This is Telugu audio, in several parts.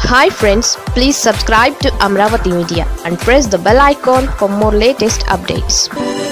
hi friends please subscribe to Amaravati media and press the bell icon for more latest updates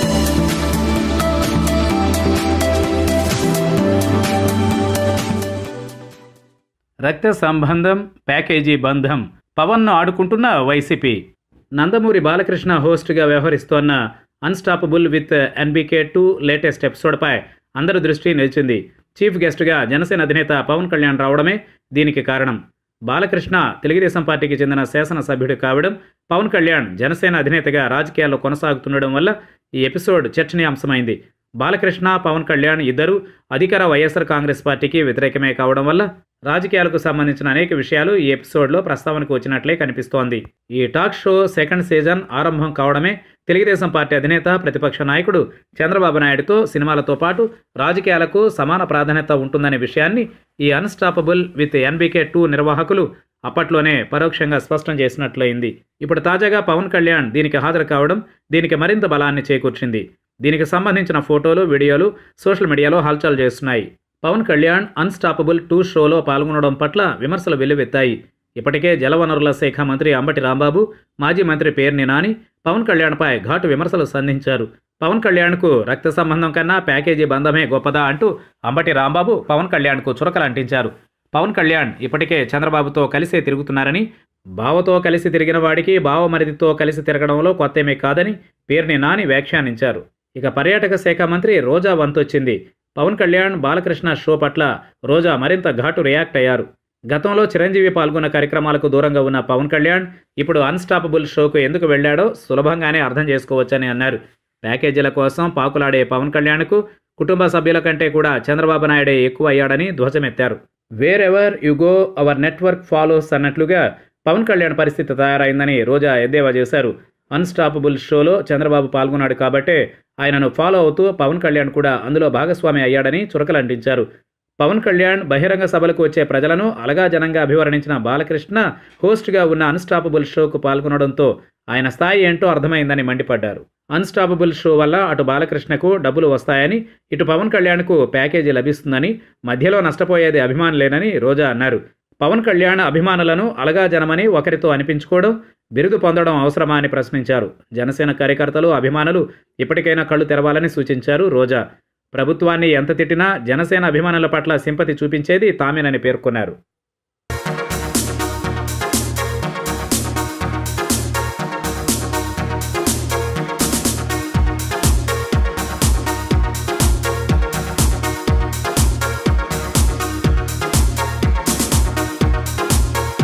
రక్త సంబంధం ప్యాకేజీ బంధం పవన్ను ఆడుకుంటున్న వైసీపీ నందమూరి బాలకృష్ణ హోస్ట్గా వ్యవహరిస్తోన్న unstoppable with NBK two latest ఎపిసోడ్పై అందరి దృష్టి నిలిచింది చీఫ్ గెస్ట్గా జనసేన అధినేత పవన్ కళ్యాణ్ రావడమే దీనికి కారణం బాలకృష్ణ తెలుగుదేశం పార్టీకి చెందిన శాసనసభ్యుడు కావడం పవన్ కళ్యాణ్ జనసేన అధినేతగా రాజకీయాల్లో కొనసాగుతుండడం వల్ల ఈ ఎపిసోడ్ చర్చనీయాంశమైంది బాలకృష్ణ పవన్ కళ్యాణ్ ఇద్దరు అధికార వైఎస్ఆర్ కాంగ్రెస్ పార్టీకి వ్యతిరేకమే కావడం వల్ల రాజకీయాలకు సంబంధించిన అనేక విషయాలు ఈ ఎపిసోడ్లో ప్రస్తావనకు వచ్చినట్లే కనిపిస్తోంది ఈ టాక్ షో సెకండ్ సీజన్ ఆరంభం కావడమే తెలుగుదేశం పార్టీ అధినేత ప్రతిపక్ష నాయకుడు చంద్రబాబు నాయుడుతో సినిమాలతో పాటు రాజకీయాలకు సమాన ప్రాధాన్యత ఉంటుందనే విషయాన్ని ఈ అన్స్టాపబుల్ విత్ ఎన్బీకే టూ నిర్వాహకులు అప్పట్లోనే పరోక్షంగా స్పష్టం చేసినట్లయింది ఇప్పుడు తాజాగా పవన్ కళ్యాణ్ దీనికి హాజరు కావడం దీనికి మరింత బలాన్ని చేకూర్చింది దీనికి సంబంధించిన ఫోటోలు వీడియోలు సోషల్ మీడియాలో హల్చల్ చేస్తున్నాయి పవన్ కళ్యాణ్ అన్స్టాపబుల్ టూ షోలో పాల్గొనడం పట్ల విమర్శలు వెల్లువెత్తాయి ఇప్పటికే జలవనరుల శాఖ మంత్రి అంబటి రాంబాబు మాజీ మంత్రి పేర్ని నాని పవన్ కళ్యాణ్పై ఘాటు విమర్శలు సంధించారు పవన్ కళ్యాణ్కు రక్త సంబంధం కన్నా ప్యాకేజీ బంధమే గొప్పదా అంటూ అంబటి రాంబాబు పవన్ కళ్యాణ్కు చురకలు అంటించారు పవన్ కళ్యాణ్ ఇప్పటికే చంద్రబాబుతో కలిసే తిరుగుతున్నారని బావతో కలిసి తిరిగిన వాడికి బావమరిదితో కలిసి తిరగడంలో కొత్తేమీ కాదని పేర్ని నాని వ్యాఖ్యానించారు ఇక పర్యాటక శాఖ మంత్రి రోజా వంతొచ్చింది పవన్ కళ్యాణ్ బాలకృష్ణ షో పట్ల రోజా మరింత ఘాటు రియాక్ట్ అయ్యారు గతంలో చిరంజీవి పాల్గొన్న కార్యక్రమాలకు దూరంగా ఉన్న పవన్ కళ్యాణ్ ఇప్పుడు అన్స్టాపబుల్ షోకు ఎందుకు వెళ్ళాడో సులభంగానే అర్థం చేసుకోవచ్చని అన్నారు ప్యాకేజీల కోసం పాకులాడే పవన్ కళ్యాణ్కు కుటుంబ సభ్యుల కంటే కూడా చంద్రబాబు నాయుడే ఎక్కువ అయ్యాడని ధ్వజమెత్తారు wherever you go our network follows అన్నట్లుగా పవన్ కళ్యాణ్ పరిస్థితి తయారైందని రోజా ఎద్దేవా చేశారు అన్స్టాపబుల్ షోలో చంద్రబాబు పాల్గొన్నాడు కాబట్టే ఆయనను ఫాలో అవుతూ పవన్ కళ్యాణ్ కూడా అందులో భాగస్వామి అయ్యాడని చురకలంటించారు పవన్ కళ్యాణ్ బహిరంగ సభలకు వచ్చే ప్రజలను అలగా జనంగా అభివర్ణించిన బాలకృష్ణ హోస్ట్గా ఉన్న అన్స్టాపబుల్ షోకు పాల్గొనడంతో ఆయన స్థాయి ఏంటో అర్థమైందని మండిపడ్డారు అన్స్టాపబుల్ షో వల్ల అటు బాలకృష్ణకు డబ్బులు వస్తాయని ఇటు పవన్ కళ్యాణ్కు ప్యాకేజీ లభిస్తుందని మధ్యలో నష్టపోయేది అభిమానులేనని రోజా అన్నారు పవన్ కళ్యాణ్ అభిమానులను అలగా జనమని ఒకరితో అనిపించుకోవడం బిరుదు పొందడం అవసరమా అని ప్రశ్నించారు జనసేన కార్యకర్తలు అభిమానులు ఇప్పటికైనా కళ్ళు తెరవాలని సూచించారు రోజా ప్రభుత్వాన్ని ఎంత తిట్టినా జనసేన అభిమానుల పట్ల సింపతి చూపించేది తామేనని పేర్కొన్నారు